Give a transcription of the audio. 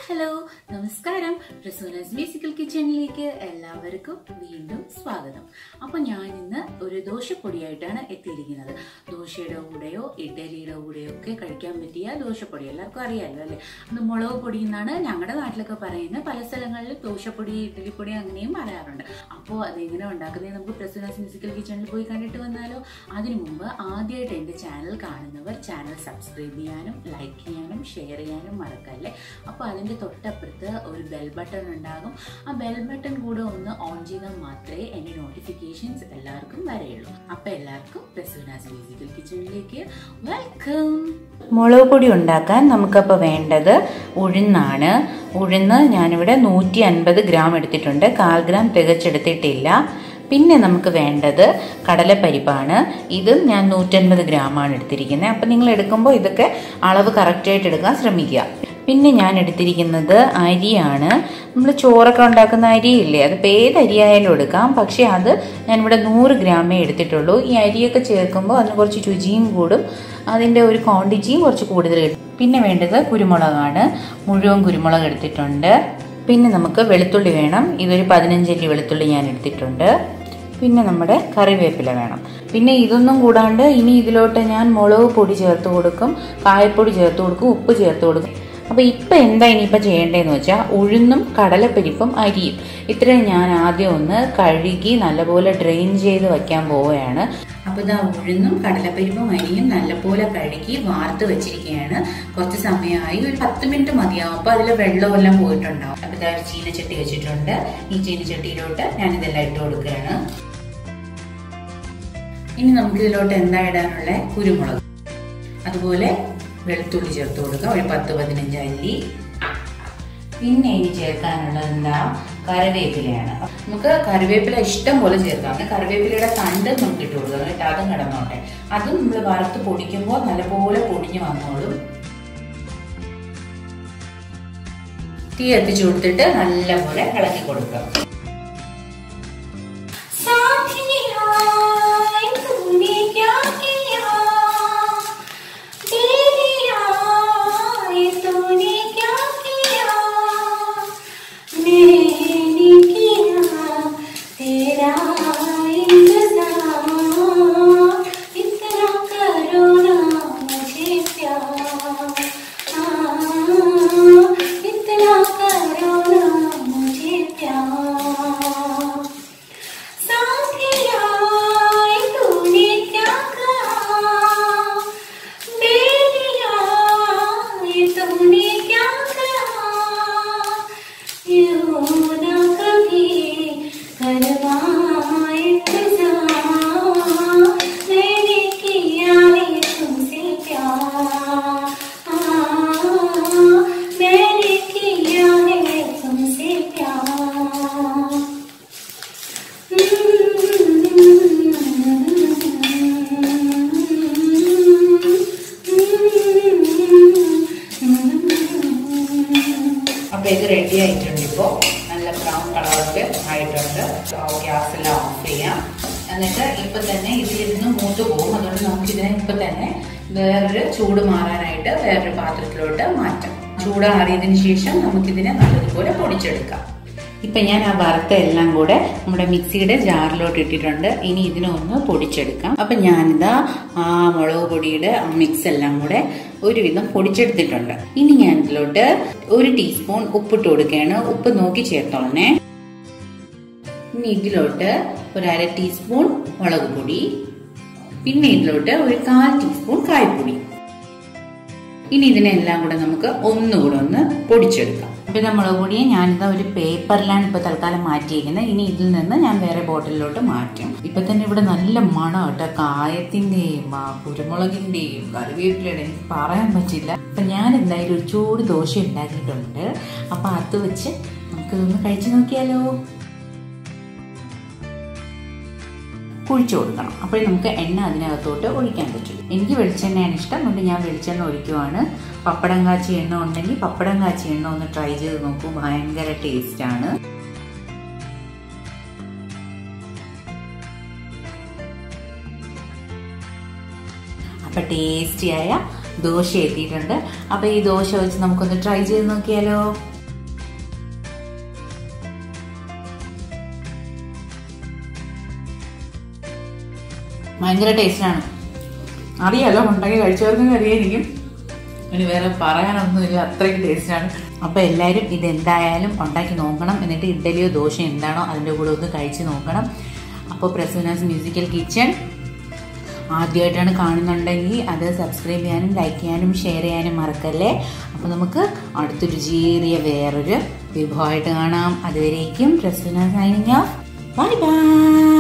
hello നമസ്കാരം റസൂനസ് musical കിച്ചണിലേക്ക് എല്ലാവർക്കും വീണ്ടും സ്വാഗതം അപ്പൊ ഞാൻ ഇന്ന് ഒരു ദോശപ്പൊടിയായിട്ടാണ് എത്തിയിരിക്കുന്നത് ദോശയുടെ കൂടെയോ ഇഡലിയുടെ കൂടെയോ ഒക്കെ കഴിക്കാൻ പറ്റിയ ദോശപ്പൊടി എല്ലാവർക്കും അറിയാലോ അല്ലെ അത് മുളക് പൊടി എന്നാണ് ഞങ്ങളുടെ നാട്ടിലൊക്കെ പറയുന്നത് പല സ്ഥലങ്ങളിൽ ദോശപ്പൊടി ഇഡലിപ്പൊടി അങ്ങനെയും പറയാറുണ്ട് അപ്പോൾ അതെങ്ങനെ ഉണ്ടാക്കുന്നത് നമുക്ക് പ്രസൂനസ് മ്യൂസിക്കൽ കിച്ചണിൽ പോയി കണ്ടിട്ട് വന്നാലോ അതിനു മുമ്പ് ആദ്യമായിട്ട് എൻ്റെ ചാനൽ കാണുന്നവർ ചാനൽ സബ്സ്ക്രൈബ് ചെയ്യാനും ലൈക്ക് ചെയ്യാനും ഷെയർ ചെയ്യാനും മറക്കല്ലേ അപ്പോൾ അതിൻ്റെ തൊട്ടപ്പുറത്ത് ഒരു ബെൽ ബട്ടൺ ഉണ്ടാകും ആ ബെൽ ബട്ടൺ കൂടെ ഒന്ന് ഓൺ ചെയ്താൽ മാത്രമേ എൻ്റെ നോട്ടിഫിക്കേഷൻസ് എല്ലാവർക്കും വരെയുള്ളൂ അപ്പോൾ എല്ലാവർക്കും പ്രസൂനാസ് മ്യൂസിക്കൽ കിച്ചണിലേക്ക് വെൽക്കം മുളക് പൊടി ഉണ്ടാക്കാൻ നമുക്കപ്പോൾ വേണ്ടത് ഉഴുന്നാണ് ഉഴുന്ന് ഞാനിവിടെ നൂറ്റി അൻപത് ഗ്രാം എടുത്തിട്ടുണ്ട് കാൽ ഗ്രാം തികച്ചെടുത്തിട്ടില്ല പിന്നെ നമുക്ക് വേണ്ടത് കടലപ്പരിപ്പാണ് ഇതും ഞാൻ നൂറ്റൻപത് ഗ്രാമാണ് എടുത്തിരിക്കുന്നത് അപ്പം നിങ്ങൾ എടുക്കുമ്പോൾ ഇതൊക്കെ അളവ് കറക്റ്റായിട്ട് എടുക്കാൻ ശ്രമിക്കുക പിന്നെ ഞാൻ എടുത്തിരിക്കുന്നത് അരിയാണ് നമ്മൾ ചോറൊക്കെ ഉണ്ടാക്കുന്ന അരിയില്ലേ അതിപ്പോൾ ഏത് അരിയായാലും എടുക്കാം പക്ഷേ അത് ഞാനിവിടെ നൂറ് ഗ്രാമേ എടുത്തിട്ടുള്ളൂ ഈ അരിയൊക്കെ ചേർക്കുമ്പോൾ അതിന് കുറച്ച് രുചിയും കൂടും അതിൻ്റെ ഒരു ക്വാണ്ടിറ്റിയും കുറച്ച് കൂടുതൽ കിട്ടും പിന്നെ വേണ്ടത് കുരുമുളകാണ് മുഴുവൻ കുരുമുളക് എടുത്തിട്ടുണ്ട് പിന്നെ നമുക്ക് വെളുത്തുള്ളി വേണം ഇതൊരു പതിനഞ്ചല്ലി വെളുത്തുള്ളി ഞാൻ എടുത്തിട്ടുണ്ട് പിന്നെ നമ്മുടെ കറിവേപ്പില വേണം പിന്നെ ഇതൊന്നും കൂടാണ്ട് ഇനി ഇതിലോട്ട് ഞാൻ മുളക് പൊടി ചേർത്ത് കൊടുക്കും കായപ്പൊടി ചേർത്ത് കൊടുക്കും ഉപ്പ് ചേർത്ത് കൊടുക്കും അപ്പോൾ ഇപ്പം എന്താ ഇനിയിപ്പോൾ ചെയ്യേണ്ടതെന്ന് വെച്ചാൽ ഉഴുന്നും കടലപ്പരിപ്പും അരിയും ഇത്രയും ഞാൻ ആദ്യം ഒന്ന് കഴുകി നല്ലപോലെ ഡ്രെയിൻ ചെയ്ത് വയ്ക്കാൻ പോവുകയാണ് അപ്പോൾ ഇതാ ഉഴുന്നും കടലപ്പരിപ്പും അരിയും നല്ലപോലെ കഴുകി വാർത്ത് വെച്ചിരിക്കുകയാണ് കുറച്ച് സമയമായി ഒരു പത്ത് മിനിറ്റ് മതിയാവും അപ്പോൾ അതിൽ വെള്ളമെല്ലാം പോയിട്ടുണ്ടാവും അപ്പോൾ ഇതാ ഒരു ചീനച്ചട്ടി വെച്ചിട്ടുണ്ട് ഈ ചീനച്ചട്ടിയിലോട്ട് ഞാൻ ഇതെല്ലാം ഇട്ട് കൊടുക്കുകയാണ് ഇനി നമുക്ക് ഇതിലോട്ട് എന്താ ഇടാനുള്ള കുരുമുളക് അതുപോലെ വെളുത്തുള്ളി ചേർത്ത് കൊടുക്കുക ഒരു പത്ത് പതിനഞ്ച് അല്ലി പിന്നെ ഇനി ചേർക്കാനുള്ളത് എന്താ കറിവേപ്പിലയാണ് നമുക്ക് കറിവേപ്പില ഇഷ്ടം പോലെ ചേർക്കാം കറിവേപ്പിലയുടെ തണ്ട് നമുക്ക് ഇട്ട് കൊടുക്കാം കേട്ടോ അതും കിടന്നോട്ടെ അതും നമ്മൾ വറുത്ത് പൊടിക്കുമ്പോൾ നല്ലപോലെ പൊടിഞ്ഞു വന്നോളും തീ എത്തിച്ചു കൊടുത്തിട്ട് നല്ലപോലെ ഇളക്കി കൊടുക്കാം അപ്പോൾ ഇത് റെഡി ആയിട്ടുണ്ട് ഇപ്പോൾ നല്ല ബ്രൗൺ കളറൊക്കെ ആയിട്ടുണ്ട് ഗ്യാസ് എല്ലാം ഓഫ് ചെയ്യാം എന്നിട്ട് ഇപ്പം തന്നെ ഇതിലിരുന്ന് മൂത്ത് പോകും അതുകൊണ്ട് നമുക്ക് ഇതിനെ ഇപ്പം തന്നെ വേറൊരു ചൂട് മാറാനായിട്ട് വേറൊരു പാത്രത്തിലോട്ട് മാറ്റാം ചൂടാറിയതിന് ശേഷം നമുക്കിതിനെ നല്ലതുപോലെ പൊടിച്ചെടുക്കാം ഇപ്പം ഞാൻ ആ വറുത്ത എല്ലാം കൂടെ നമ്മുടെ മിക്സിയുടെ ജാറിലോട്ട് ഇട്ടിട്ടുണ്ട് ഇനി ഇതിനെ ഒന്ന് പൊടിച്ചെടുക്കാം അപ്പം ഞാനിതാ ആ മുളക് പൊടിയുടെ മിക്സ് എല്ലാം കൂടെ ഒരുവിധം പൊടിച്ചെടുത്തിട്ടുണ്ട് ഇനി ഞാൻ ഇതിലോട്ട് ഒരു ടീസ്പൂൺ ഉപ്പിട്ട് കൊടുക്കുകയാണ് ഉപ്പ് നോക്കി ചേർത്തോളണേ ഇനി ഇതിലോട്ട് ഒരു അര ടീസ്പൂൺ മുളക് പൊടി പിന്നെ ഇതിലോട്ട് ഒരു കാൽ ടീസ്പൂൺ കായപ്പൊടി ഇനി ഇതിനെല്ലാം കൂടെ നമുക്ക് ഒന്നുകൂടെ ഒന്ന് പൊടിച്ചെടുക്കാം അപ്പോൾ ഇത് മുളക് പൊടിയെ ഞാനിതാ ഒരു പേപ്പറിലാണ് ഇപ്പോൾ തൽക്കാലം മാറ്റിയിരിക്കുന്നത് ഇനി ഇതിൽ നിന്ന് ഞാൻ വേറെ ബോട്ടിലിലോട്ട് മാറ്റും ഇപ്പം തന്നെ ഇവിടെ നല്ല മണം കേട്ടോ കായത്തിൻ്റെയും കുരുമുളകിൻ്റെയും കറിവേപ്പിലയുടെ എനിക്ക് പറയാൻ പറ്റില്ല അപ്പം ഞാൻ എന്തായാലും ഒരു ചൂട് ദോശ ഉണ്ടാക്കിയിട്ടുണ്ട് അപ്പം അത് വെച്ച് നമുക്കിതൊന്ന് കഴിച്ചു നോക്കിയാലോ കുഴിച്ചു കൊടുക്കണം അപ്പോൾ നമുക്ക് എണ്ണ അതിനകത്തോട്ട് ഒഴിക്കാൻ പറ്റും എനിക്ക് വെളിച്ചെണ്ണയാണ് ഇഷ്ടം അതുകൊണ്ട് ഞാൻ വെളിച്ചെണ്ണ ഒഴിക്കുവാണ് പപ്പടം കാച്ചി എണ്ണ ഉണ്ടെങ്കിൽ പപ്പടം കാച്ചി എണ്ണ ഒന്ന് ട്രൈ ചെയ്ത് നോക്കൂ ഭയങ്കര ടേസ്റ്റാണ് അപ്പം ടേസ്റ്റിയായ ദോശ എത്തിയിട്ടുണ്ട് അപ്പോൾ ഈ ദോശ വെച്ച് നമുക്കൊന്ന് ട്രൈ ചെയ്ത് നോക്കിയാലോ ഭയങ്കര ടേസ്റ്റാണ് അറിയാലോ ഉണ്ടാക്കി കഴിച്ചവർക്കും അറിയായിരിക്കും ഇനി വേറെ പറയാനൊന്നുമില്ല അത്രയ്ക്ക് ടേസ്റ്റാണ് അപ്പോൾ എല്ലാവരും ഇതെന്തായാലും ഉണ്ടാക്കി നോക്കണം എന്നിട്ട് ഇഡ്ഡലിയോ ദോശയോ എന്താണോ അതിൻ്റെ കൂടെ ഒന്ന് കഴിച്ച് നോക്കണം അപ്പോൾ പ്രസൂനാസ് മ്യൂസിക്കൽ കിച്ചൺ ആദ്യമായിട്ടാണ് കാണുന്നുണ്ടെങ്കിൽ അത് സബ്സ്ക്രൈബ് ചെയ്യാനും ലൈക്ക് ചെയ്യാനും ഷെയർ ചെയ്യാനും മറക്കല്ലേ അപ്പോൾ നമുക്ക് അടുത്ത രുചിയേറിയ വേറൊരു വിഭവമായിട്ട് കാണാം അതുവരേക്കും Prasoona signing off bye by